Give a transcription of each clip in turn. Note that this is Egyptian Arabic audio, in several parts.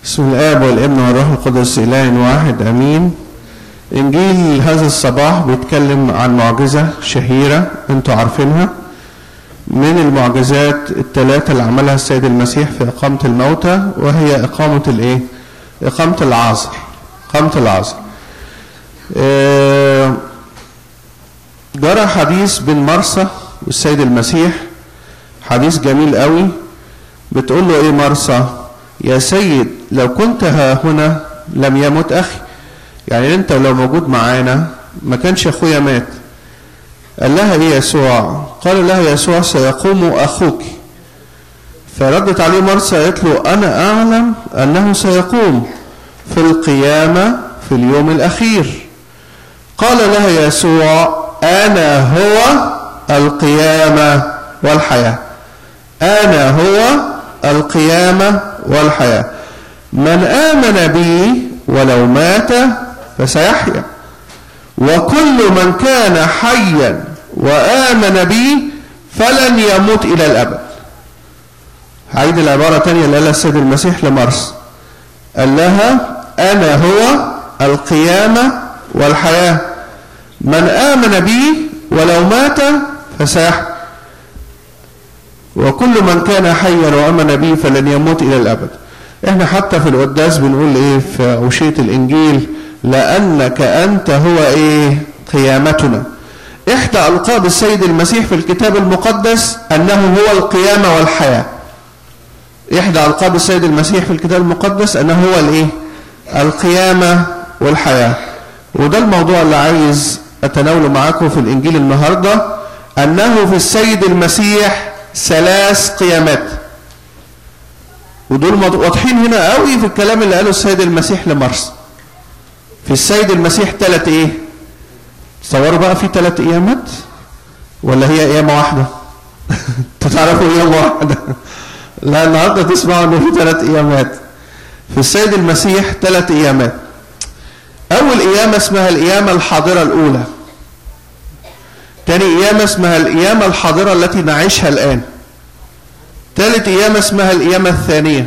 بسم الآب والابن والروح القدس إله واحد أمين إنجيل هذا الصباح بيتكلم عن معجزة شهيرة أنتوا عارفينها من المعجزات الثلاثة اللي عملها السيد المسيح في إقامة الموتى وهي إقامة الإيه؟ إقامة العازر إقامة العازر آه، جرى حديث بين مرسى والسيد المسيح حديث جميل قوي بتقول له ايه مرسى يا سيد لو كنت ها هنا لم يمت اخي يعني انت لو موجود معانا ما كانش اخويا مات قال لها ايه يسوع قال لها يسوع سيقوم اخوك فردت عليه مرسى قالت له انا اعلم انه سيقوم في القيامه في اليوم الاخير قال لها يسوع انا هو القيامه والحياه انا هو القيامه والحياه من امن بي ولو مات فسيحيا وكل من كان حيا وامن بي فلن يموت الى الابد هعيد العباره تانية اللي قالها السيد المسيح لمرس قال لها انا هو القيامه والحياه من امن بي ولو مات فسيحيا وكل من كان حيا وامن بي فلن يموت الى الابد احنا حتى في القداس بنقول ايه في اوشيه الانجيل لانك انت هو ايه قيامتنا احدى القاب السيد المسيح في الكتاب المقدس انه هو القيامه والحياه احدى القاب السيد المسيح في الكتاب المقدس انه هو الايه القيامه والحياه وده الموضوع اللي عايز اتناوله معاكم في الانجيل النهارده انه في السيد المسيح ثلاث قيامات ودول واضحين هنا قوي في الكلام اللي قاله السيد المسيح لمرس في السيد المسيح ثلاث ايه تصوروا بقى في ثلاث قيامات ولا هي قيامه واحده تعرفوا قيامه واحده لا النهارده تسمعوا ان في ثلاث قيامات في السيد المسيح ثلاث قيامات اول قيامه اسمها القيامه الحاضره الاولى تاني قيامة اسمها القيامة الحاضرة التي نعيشها الآن تالت قيامة اسمها القيامة الثانية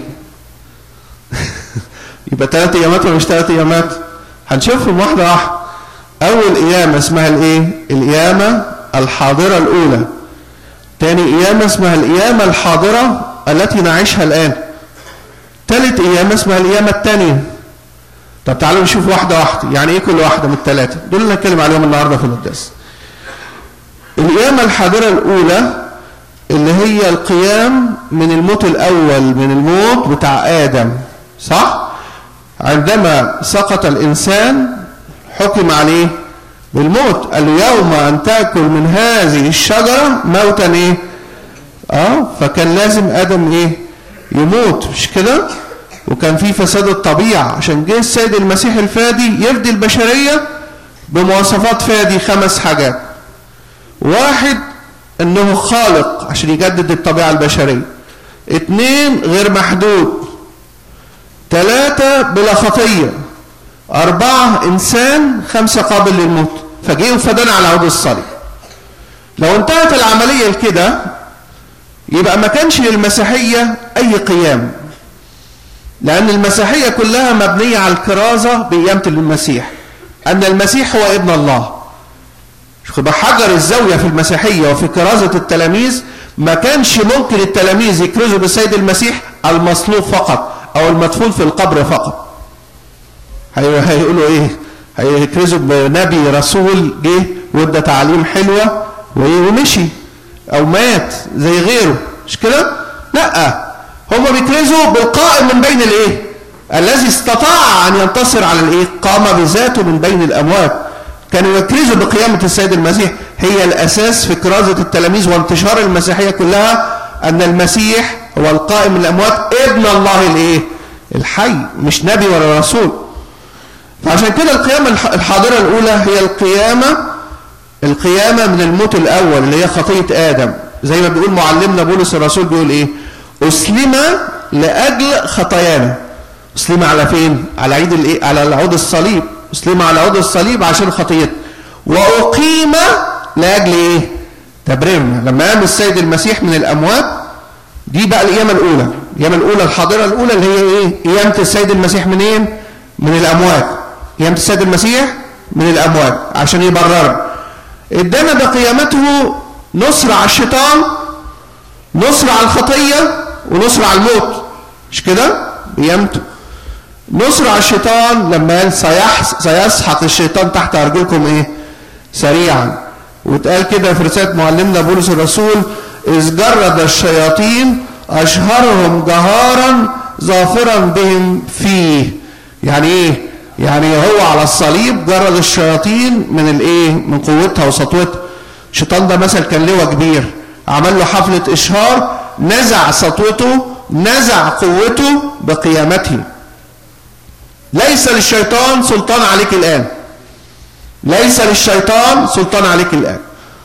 يبقى تلات قيامات ولا مش تلات قيامات هنشوفهم واحدة واحدة أول قيامة اسمها الإيه؟ القيامة الحاضرة الأولى تاني قيامة اسمها القيامة الحاضرة التي نعيشها الآن تالت قيامة اسمها القيامة الثانية طب تعالوا نشوف واحدة واحدة يعني إيه كل واحدة من الثلاثة دول اللي هنتكلم عليهم النهاردة في القداس القيامة الحاضرة الأولى اللي هي القيام من الموت الأول من الموت بتاع آدم صح؟ عندما سقط الإنسان حكم عليه بالموت قال له يوم أن تأكل من هذه الشجرة موتا إيه؟ آه فكان لازم آدم إيه؟ يموت مش كده؟ وكان في فساد الطبيعة عشان جه السيد المسيح الفادي يفدي البشرية بمواصفات فادي خمس حاجات واحد انه خالق عشان يجدد الطبيعة البشرية اتنين غير محدود تلاتة بلا خطية أربعة إنسان خمسة قابل للموت فجه وفدانا على عود الصليب لو انتهت العملية كده يبقى ما كانش للمسيحية أي قيام لأن المسيحية كلها مبنية على الكرازة بقيامة المسيح أن المسيح هو ابن الله يبقى حجر الزاوية في المسيحية وفي كرازة التلاميذ ما كانش ممكن التلاميذ يكرزوا بالسيد المسيح المصلوب فقط أو المدفون في القبر فقط هيقولوا إيه هيكرزوا بنبي رسول جه وادى تعليم حلوة ومشي أو مات زي غيره مش كده؟ لا هم بيكرزوا بالقائم من بين الايه؟ الذي استطاع ان ينتصر على الايه؟ قام بذاته من بين الاموات كانوا يكرزوا بقيامة السيد المسيح هي الأساس في كرازة التلاميذ وانتشار المسيحية كلها أن المسيح هو القائم من الأموات ابن الله الإيه؟ الحي مش نبي ولا رسول فعشان كده القيامة الحاضرة الأولى هي القيامة القيامة من الموت الأول اللي هي خطية آدم زي ما بيقول معلمنا بولس الرسول بيقول إيه؟ أسلم لأجل خطايانا أسلم على فين؟ على عيد الإيه؟ على العود الصليب أسلم على عود الصليب عشان خطيته وأقيم لأجل إيه؟ تبريرنا لما قام السيد المسيح من الأموات دي بقى القيامة الأولى القيامة الأولى الحاضرة الأولى اللي هي إيه قيامة السيد المسيح منين من الأموات قيامة السيد المسيح من الأموات عشان يبرر ادانا بقيامته نصر على الشيطان نصر على الخطية ونصر على الموت مش كده قيامته نصر على الشيطان لما قال سيحس سيسحق الشيطان تحت أرجلكم إيه سريعا واتقال كده في رسالة معلمنا بولس الرسول إذ جرد الشياطين أشهرهم جهارا ظافرا بهم فيه يعني إيه؟ يعني هو على الصليب جرد الشياطين من الإيه؟ من قوتها وسطوتها الشيطان ده مثل كان لواء كبير عمل له حفلة إشهار نزع سطوته نزع قوته بقيامته ليس للشيطان سلطان عليك الآن ليس للشيطان سلطان عليك الآن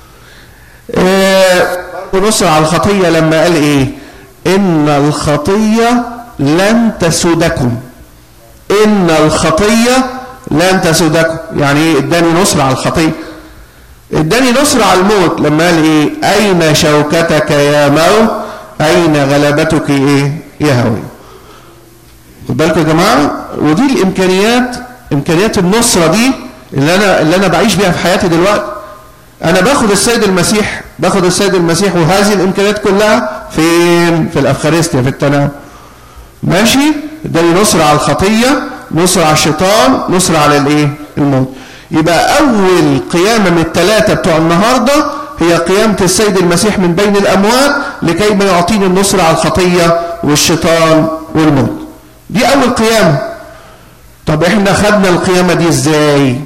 آه ونصر على الخطية لما قال إيه إن الخطية لن تسودكم إن الخطية لن تسودكم يعني إيه اداني نصر على الخطية اداني نصر على الموت لما قال إيه أين شوكتك يا موت أين غلبتك إيه يا هوي خد بالكم يا جماعة ودي الإمكانيات إمكانيات النصرة دي اللي أنا اللي أنا بعيش بيها في حياتي دلوقتي أنا باخد السيد المسيح باخد السيد المسيح وهذه الإمكانيات كلها فين؟ في الأفخارستيا في التناول. ماشي؟ اداني نصر على الخطية، نصر على الشيطان، نصر على الإيه؟ الموت. يبقى أول قيامة من الثلاثة بتوع النهاردة هي قيامة السيد المسيح من بين الأموات لكي ما يعطيني النصر على الخطية والشيطان والموت. دي أول قيامة. طب احنا خدنا القيامة دي ازاي؟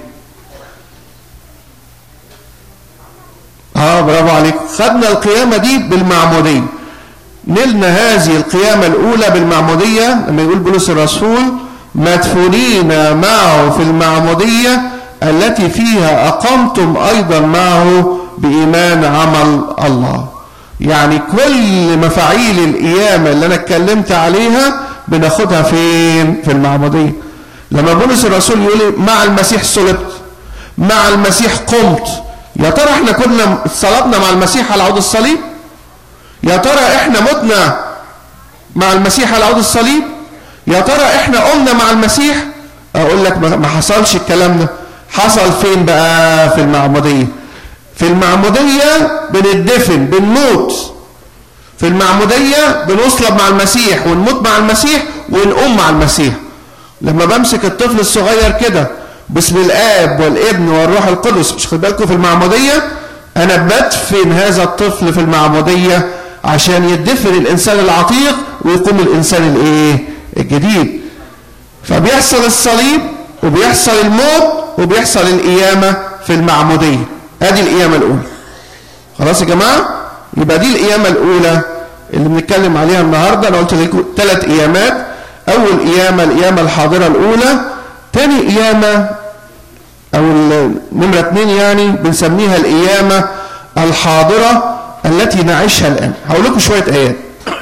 اه برافو عليك خدنا القيامة دي بالمعمودية نلنا هذه القيامة الأولى بالمعمودية لما يقول بولس الرسول مدفونين معه في المعمودية التي فيها أقمتم أيضا معه بإيمان عمل الله يعني كل مفاعيل القيامة اللي أنا اتكلمت عليها بناخدها فين في المعمودية لما بولس الرسول يقول مع المسيح صلبت مع المسيح قمت يا ترى احنا كنا صلبنا مع المسيح على عود الصليب يا ترى احنا متنا مع المسيح على عود الصليب يا ترى احنا قمنا مع المسيح اقول لك ما حصلش الكلام ده حصل فين بقى في المعمودية في المعمودية بنتدفن بنموت في المعمودية بنصلب مع المسيح ونموت مع المسيح ونقوم مع المسيح لما بمسك الطفل الصغير كده باسم الاب والابن والروح القدس مش خد بالكم في المعموديه انا بدفن هذا الطفل في المعموديه عشان يدفن الانسان العتيق ويقوم الانسان الايه الجديد فبيحصل الصليب وبيحصل الموت وبيحصل القيامه في المعموديه ادي القيامه الاولى خلاص يا جماعه يبقى دي القيامه الاولى اللي بنتكلم عليها النهارده انا قلت لكم ثلاث قيامات اول قيامه القيامه الحاضره الاولى تاني قيامة أو نمرة اتنين يعني بنسميها القيامة الحاضرة التي نعيشها الآن هقول لكم شوية آيات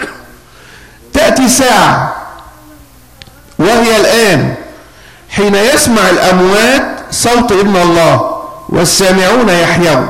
تأتي ساعة وهي الآن حين يسمع الأموات صوت ابن الله والسامعون يحيون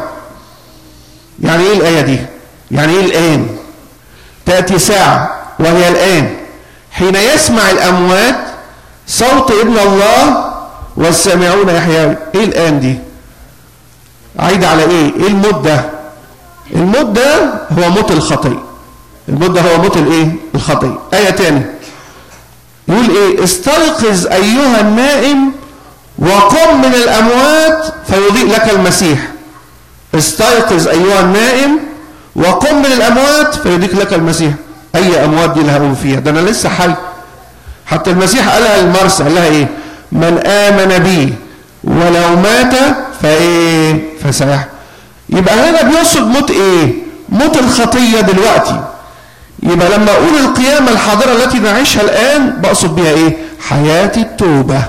يعني إيه الآية دي؟ يعني إيه الآن؟ تأتي ساعة وهي الآن حين يسمع الأموات صوت ابن الله والسامعون يحيون ايه الان دي عايده على ايه ايه الموت ده الموت ده هو موت الخطيه الموت ده هو موت الايه الخطيه ايه تاني يقول ايه استيقظ ايها النائم وقم من الاموات فيضيء لك المسيح استيقظ ايها النائم وقم من الاموات فيضيء لك المسيح اي اموات دي اللي هقوم فيها ده انا لسه حي حتى المسيح قالها للمرسى قال لها ايه من آمن بي ولو مات فايه فسيح يبقى هنا بيقصد موت ايه موت الخطية دلوقتي يبقى لما اقول القيامة الحاضرة التي نعيشها الان بقصد بيها ايه حياة التوبة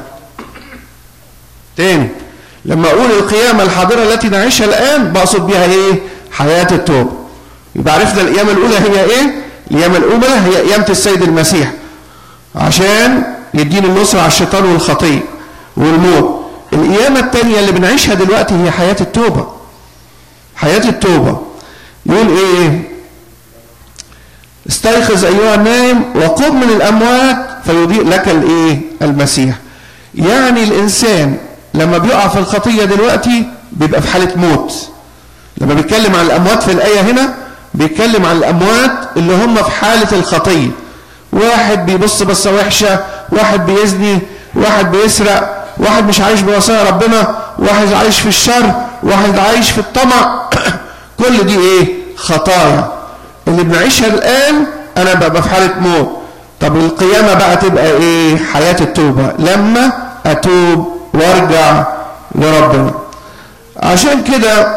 تاني لما اقول القيامة الحاضرة التي نعيشها الان بقصد بيها ايه حياة التوبة يبقى عرفنا القيامة الاولى هي ايه القيامة الاولى هي قيامة السيد المسيح عشان يديني النصر على الشيطان والخطية والموت القيامة التانية اللي بنعيشها دلوقتي هي حياة التوبة حياة التوبة يقول ايه استيقظ ايها النائم وقم من الاموات فيضيء لك الايه المسيح يعني الانسان لما بيقع في الخطيه دلوقتي بيبقى في حاله موت لما بيتكلم عن الاموات في الايه هنا بيتكلم عن الاموات اللي هم في حاله الخطيه واحد بيبص بصه وحشه واحد بيزني واحد بيسرق واحد مش عايش بوصايا ربنا واحد عايش في الشر واحد عايش في الطمع كل دي ايه خطايا اللي بنعيشها الان انا ببقى في حاله موت طب القيامه بقى تبقى ايه حياه التوبه لما اتوب وارجع لربنا عشان كده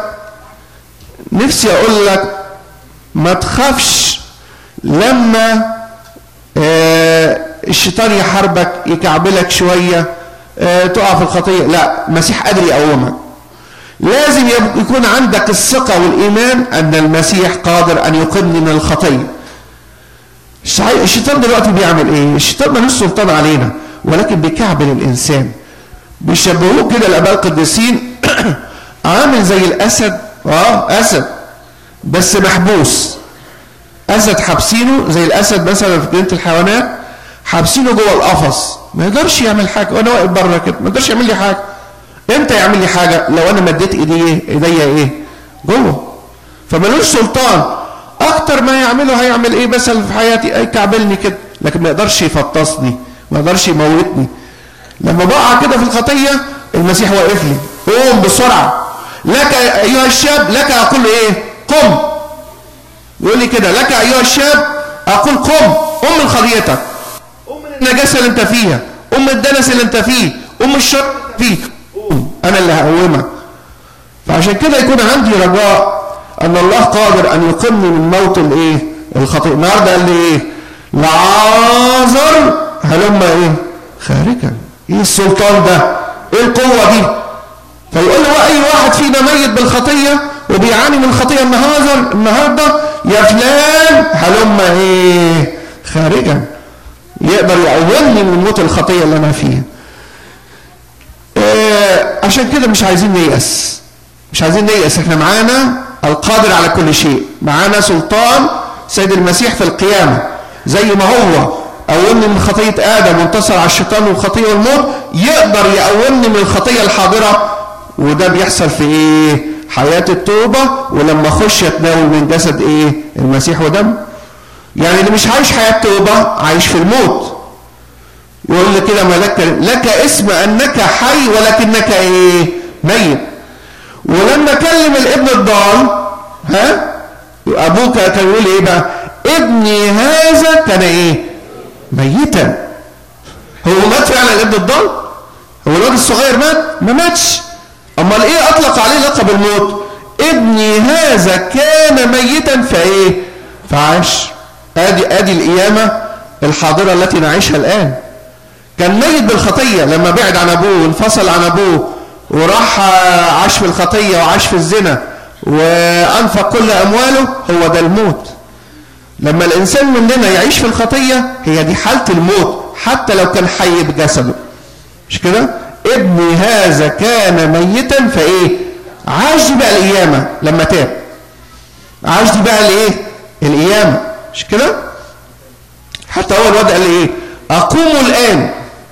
نفسي اقول لك ما تخافش لما آه الشيطان يحاربك يكعبلك شويه آه تقع في الخطيه لا المسيح قادر يقومك لازم يكون عندك الثقة والإيمان أن المسيح قادر أن يقمني من الخطية الشيطان دلوقتي بيعمل إيه؟ الشيطان ملوش سلطان علينا ولكن بيكعبل الإنسان بيشبهوه كده الآباء القديسين عامل زي الأسد آه أسد بس محبوس أسد حابسينه زي الأسد مثلا في جنينة الحيوانات حابسينه جوه القفص ما يقدرش يعمل حاجة وأنا واقف بره كده ما يقدرش يعمل لي حاجة امتى يعمل لي حاجه لو انا مديت ايديه ايديا ايه جوه فملوش سلطان اكتر ما يعمله هيعمل ايه مثلا في حياتي يكعبلني كده لكن ما يقدرش يفطسني ما يقدرش يموتني لما بقع كده في الخطيه المسيح واقف لي قوم بسرعه لك ايها الشاب لك اقول ايه قم يقول لي كده لك ايها الشاب اقول قم قم من خطيتك قم من النجاسه اللي انت فيها قم من الدنس اللي انت فيه قم من الشر اللي فيك انا اللي هقومك فعشان كده يكون عندي رجاء ان الله قادر ان يقمني من موت الايه الخطيئه النهارده قال لي ايه لعازر هلم ايه خارجا ايه السلطان ده ايه القوه دي فيقول له اي واحد فينا ميت بالخطيه وبيعاني من خطيه النهارده النهارده يا فلان هلم ايه خارجا يقدر يقومني من موت الخطيه اللي انا فيها عشان كده مش عايزين نيأس مش عايزين نيأس احنا معانا القادر على كل شيء معانا سلطان سيد المسيح في القيامة زي ما هو قومني من خطية آدم وانتصر على الشيطان والخطية والموت يقدر يقومني من الخطية الحاضرة وده بيحصل في ايه حياة التوبة ولما اخش اتناول من جسد ايه المسيح ودم يعني اللي مش عايش حياة توبة عايش في الموت يقول لي كده ملك لك اسم انك حي ولكنك ايه ميت ولما كلم الابن الضال ها ابوك كان يقول ايه بقى ابني هذا كان ايه ميتا هو مات فعلا الابن الضال هو الواد الصغير مات ما ماتش امال ايه اطلق عليه لقب الموت ابني هذا كان ميتا فايه فعاش ادي ادي القيامه الحاضره التي نعيشها الان كان ميت بالخطية لما بعد عن أبوه وانفصل عن أبوه وراح عاش في الخطية وعاش في الزنا وأنفق كل أمواله هو ده الموت لما الإنسان مننا يعيش في الخطية هي دي حالة الموت حتى لو كان حي بجسده مش كده ابني هذا كان ميتا فإيه عاش دي بقى القيامة لما تاب عاش دي بقى الإيه القيامة مش كده حتى هو الواد قال إيه أقوم الآن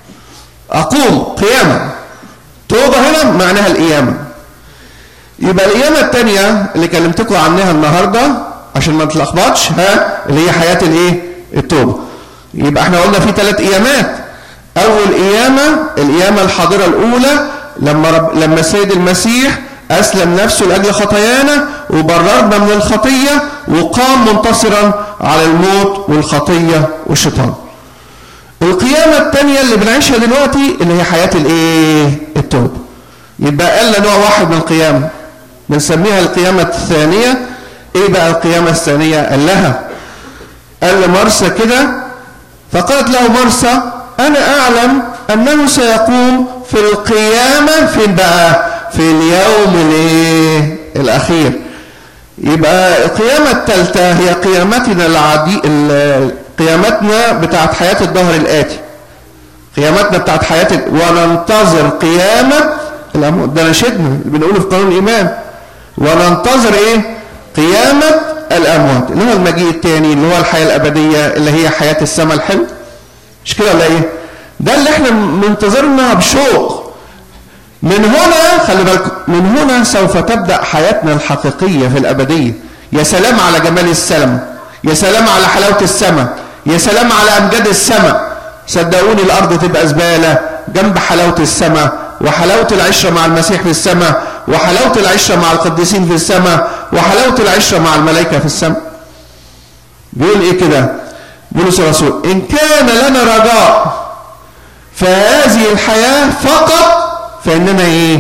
أقوم قيامة توبة هنا معناها القيامة يبقى القيامة الثانية اللي كلمتكم عنها النهاردة عشان ما تلخبطش ها اللي هي حياة الايه التوبة يبقى احنا قلنا في ثلاث قيامات أول قيامة القيامة الحاضرة الأولى لما رب لما السيد المسيح أسلم نفسه لأجل خطايانا وبررنا من الخطية وقام منتصرا على الموت والخطية والشيطان القيامة الثانية اللي بنعيشها دلوقتي اللي هي حياة الايه التوبة يبقى قال لنا نوع واحد من القيامة بنسميها القيامة الثانية ايه بقى القيامة الثانية قال لها قال لمرسى كده فقالت له مرسى انا اعلم انه سيقوم في القيامة فين بقى في اليوم الايه الاخير يبقى القيامة الثالثة هي قيامتنا العادي قيامتنا بتاعت حياة الظهر الآتي قيامتنا بتاعت حياة ال... وننتظر قيامة الأموات ده نشدنا اللي بنقوله في قانون الإيمان وننتظر إيه قيامة الاموات اللي هو المجيء الثاني اللي هو الحياه الابديه اللي هي حياه السماء الحلو مش كده ولا ايه ده اللي احنا منتظرنا بشوق من هنا خلي بالكم من هنا سوف تبدا حياتنا الحقيقيه في الابديه يا سلام على جمال السلام يا سلام على حلاوه السماء يا سلام على امجاد السماء صدقوني الارض تبقى زباله جنب حلاوه السماء وحلاوه العشره مع المسيح في السماء وحلاوه العشره مع القديسين في السماء وحلاوه العشره مع الملائكه في السماء بيقول ايه كده بولس الرسول ان كان لنا رجاء في هذه الحياه فقط فاننا ايه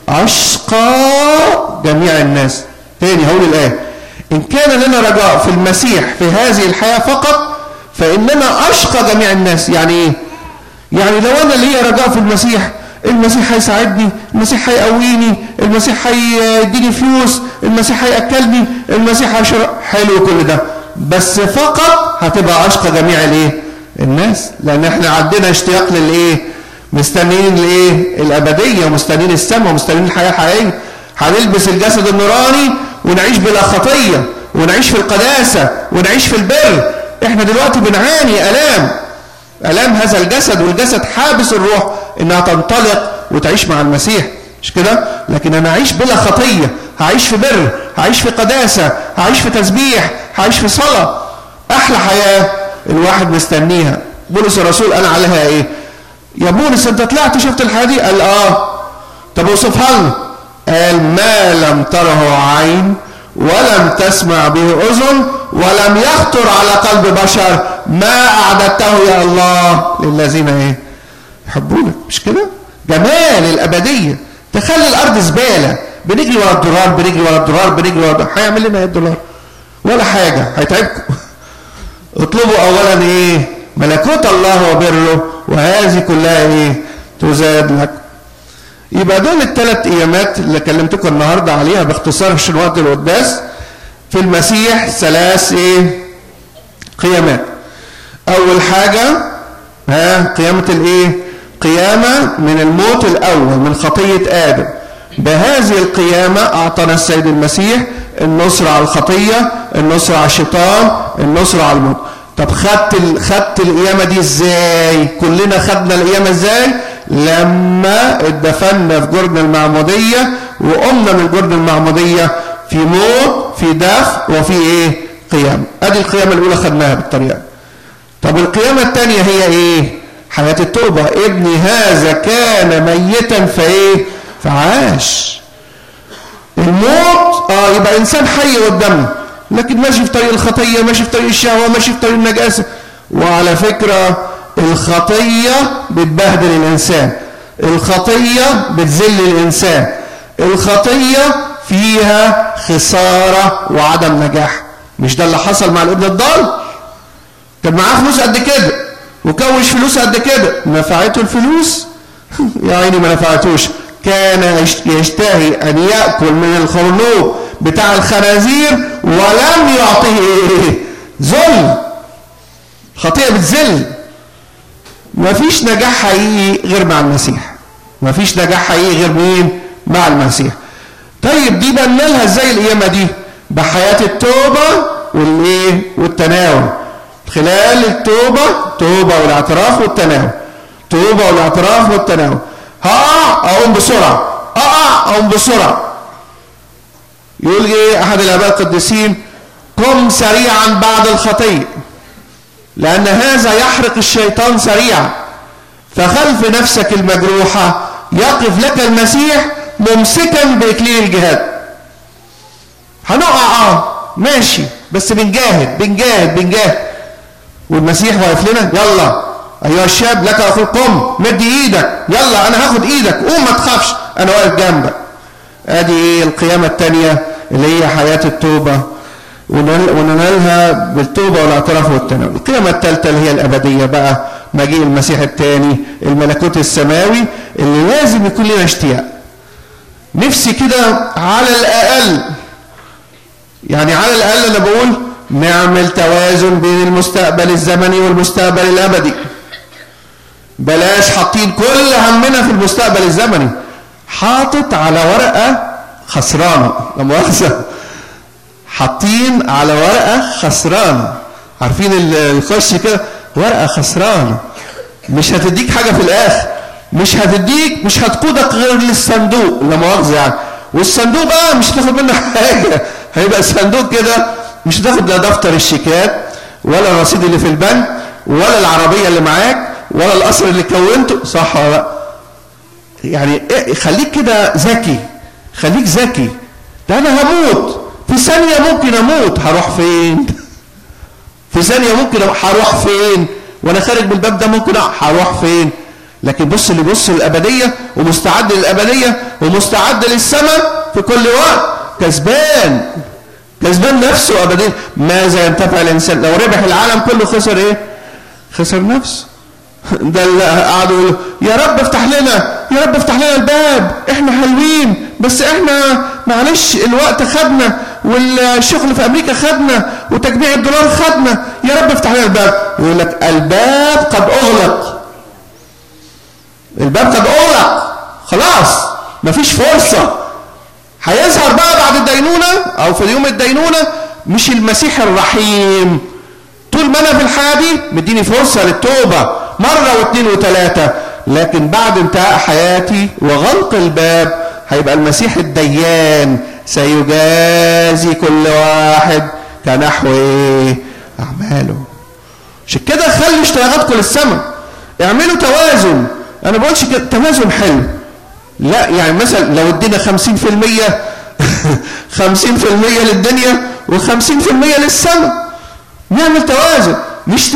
اشقى جميع الناس تاني هقول الايه ان كان لنا رجاء في المسيح في هذه الحياه فقط فاننا اشقى جميع الناس يعني ايه يعني لو انا ليا رجاء في المسيح المسيح هيساعدني المسيح هيقويني المسيح هيديني فلوس المسيح هياكلني المسيح هيشرب حلو كل ده بس فقط هتبقى اشقى جميع الايه الناس لان احنا عندنا اشتياق للايه مستنيين الايه الابديه ومستنيين السماء ومستنيين الحياه الحقيقيه هنلبس الجسد النوراني ونعيش بلا خطيه ونعيش في القداسه ونعيش في البر احنا دلوقتي بنعاني الام الام هذا الجسد والجسد حابس الروح انها تنطلق وتعيش مع المسيح مش كده لكن انا اعيش بلا خطيه هعيش في بر هعيش في قداسه هعيش في تسبيح هعيش في صلاه احلى حياه الواحد مستنيها بولس الرسول قال عليها ايه يا بولس انت طلعت شفت الحياه دي قال اه طب اوصفها لنا قال ما لم تره عين ولم تسمع به اذن ولم يخطر على قلب بشر ما اعددته يا الله للذين ايه يحبونك مش كده جمال الابديه تخلي الارض زباله بنجري ورا الدولار بنجري ورا الدولار بنجري ورا الدولار هيعمل لنا ايه الدولار ولا حاجه هيتعبكم اطلبوا اولا ايه ملكوت الله وبره وهذه كلها ايه تزاد لكم يبقى دول الثلاث ايامات اللي كلمتكم النهارده عليها باختصار عشان وقت القداس في المسيح ثلاث ايه قيامات اول حاجه ها قيامه الايه قيامه من الموت الاول من خطيه ادم بهذه القيامه اعطانا السيد المسيح النصر على الخطيه النصر على الشيطان النصر على الموت طب خدت ال... خدت القيامه دي ازاي كلنا خدنا القيامه ازاي لما اتدفنا في جرن المعموديه وقمنا من جرن المعموديه في موت في دفء وفي ايه قيام ادي القيامه الاولى خدناها بالطريقه طب القيامه الثانيه هي ايه حياه التوبه ابني هذا كان ميتا فايه فعاش الموت اه يبقى انسان حي قدامنا لكن ماشي في طريق الخطيه ماشي في طريق الشهوه ماشي في طريق النجاسه وعلى فكره الخطيه بتبهدل الانسان الخطيه بتذل الانسان الخطيه فيها خساره وعدم نجاح مش ده اللي حصل مع الابن الضال كان معاه فلوس قد كده وكوش فلوس قد كده نفعته الفلوس يا عيني ما نفعتوش كان يشتهي ان ياكل من الخرنوب بتاع الخنازير ولم يعطيه ايه ذل خطيئه بتذل مفيش نجاح حقيقي غير مع المسيح مفيش نجاح حقيقي غير مين مع المسيح طيب دي بنى لها ازاي القيامه دي بحياه التوبه والايه والتناول خلال التوبه توبه والاعتراف والتناول توبه والاعتراف والتناول هقع اقوم بسرعه اقع اقوم بسرعه يقول ايه احد الاباء القديسين قم سريعا بعد الخطيه لان هذا يحرق الشيطان سريعا فخلف نفسك المجروحه يقف لك المسيح ممسكا باكليل الجهاد هنقع اه ماشي بس بنجاهد بنجاهد بنجاهد والمسيح واقف لنا يلا ايها الشاب لك اقول قم مد ايدك يلا انا هاخد ايدك قوم ما تخافش انا واقف جنبك ادي ايه القيامه الثانيه اللي هي حياه التوبه وننالها بالتوبه والاعتراف والتناول القيامه الثالثه اللي هي الابديه بقى مجيء المسيح الثاني الملكوت السماوي اللي لازم يكون لنا اشتياق نفسي كده على الاقل يعني على الاقل انا بقول نعمل توازن بين المستقبل الزمني والمستقبل الابدي بلاش حاطين كل همنا في المستقبل الزمني حاطط على ورقه خسرانه لا مؤاخذه حاطين على ورقه خسرانه عارفين اللي يخش كده ورقه خسرانه مش هتديك حاجه في الاخر مش هتديك مش هتقودك غير للصندوق لا مؤاخذه يعني والصندوق بقى مش هتاخد منه حاجه هيبقى صندوق كده مش هتاخد لا دفتر الشيكات ولا الرصيد اللي في البنك ولا العربيه اللي معاك ولا القصر اللي كونته صح ولا لا يعني إيه خليك كده ذكي خليك ذكي ده انا هموت في ثانيه ممكن اموت هروح فين في ثانيه ممكن هروح فين وانا خارج من الباب ده ممكن هروح فين لكن بص اللي بص للابديه ومستعد للابديه ومستعد للسماء في كل وقت كسبان كسبان نفسه ابديا ماذا ينتفع الانسان لو ربح العالم كله خسر ايه خسر نفسه ده اللي قعدوا يقولوا يا رب افتح لنا يا رب افتح لنا الباب احنا حلوين بس احنا معلش الوقت خدنا والشغل في امريكا خدنا وتجميع الدولار خدنا يا رب افتح لنا الباب يقول لك الباب قد اغلق الباب قد اغلق خلاص مفيش فرصه هيظهر بقى بعد الدينونه او في يوم الدينونه مش المسيح الرحيم طول ما انا في الحياه دي مديني فرصه للتوبه مره واثنين وثلاثه لكن بعد انتهاء حياتي وغلق الباب هيبقى المسيح الديان سيجازي كل واحد كنحو ايه اعماله عشان كده خلي اشتياقاتكم للسماء اعملوا توازن انا بقولش كده توازن حلو لا يعني مثلا لو ادينا 50% 50% للدنيا و50% للسماء نعمل توازن مش 90%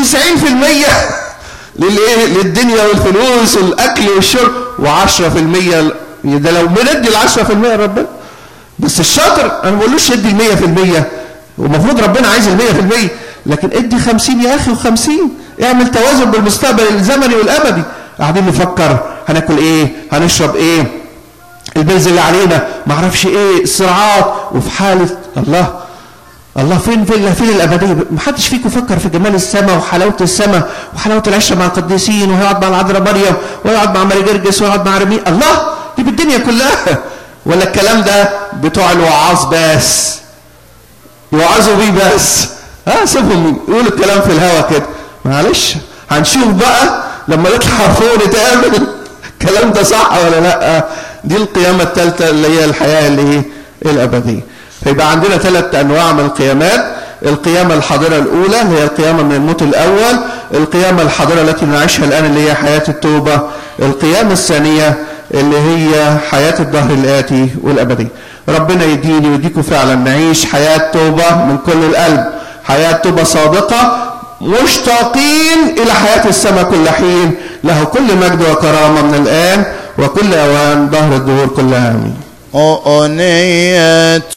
للايه للدنيا والفلوس والاكل والشرب و10% ده لو بندي ال 10% لربنا بس الشاطر انا ما بقولوش ادي ال 100% والمفروض ربنا عايز ال 100% لكن ادي 50 يا اخي و50 اعمل توازن بالمستقبل الزمني والابدي قاعدين نفكر هناكل ايه هنشرب ايه البنز اللي علينا ما اعرفش ايه الصراعات وفي حاله الله الله فين فين فين الابديه ما حدش فيكم فكر في جمال السماء وحلاوه السماء وحلاوه العشره مع القديسين ويقعد مع العذراء مريم ويقعد مع ماري جرجس ويقعد مع رمي الله دي بالدنيا كلها ولا الكلام ده بتوع الوعاظ بس يوعظوا بيه بس ها سيبهم يقولوا الكلام في الهوا كده معلش هنشوف بقى لما نطلع فوق نتقابل الكلام ده صح ولا لا دي القيامه الثالثه اللي هي الحياه اللي هي الابديه فيبقى عندنا ثلاث انواع من القيامات القيامة الحاضرة الأولى اللي هي القيامة من الموت الأول القيامة الحاضرة التي نعيشها الآن اللي هي حياة التوبة القيامة الثانية اللي هي حياة الدهر الآتي والأبدي ربنا يديني ويديكم فعلا نعيش حياة توبة من كل القلب حياة توبة صادقة مشتاقين إلى حياة السماء كل حين له كل مجد وكرامة من الآن وكل أوان ظهر الدهور كلها آمين أغنية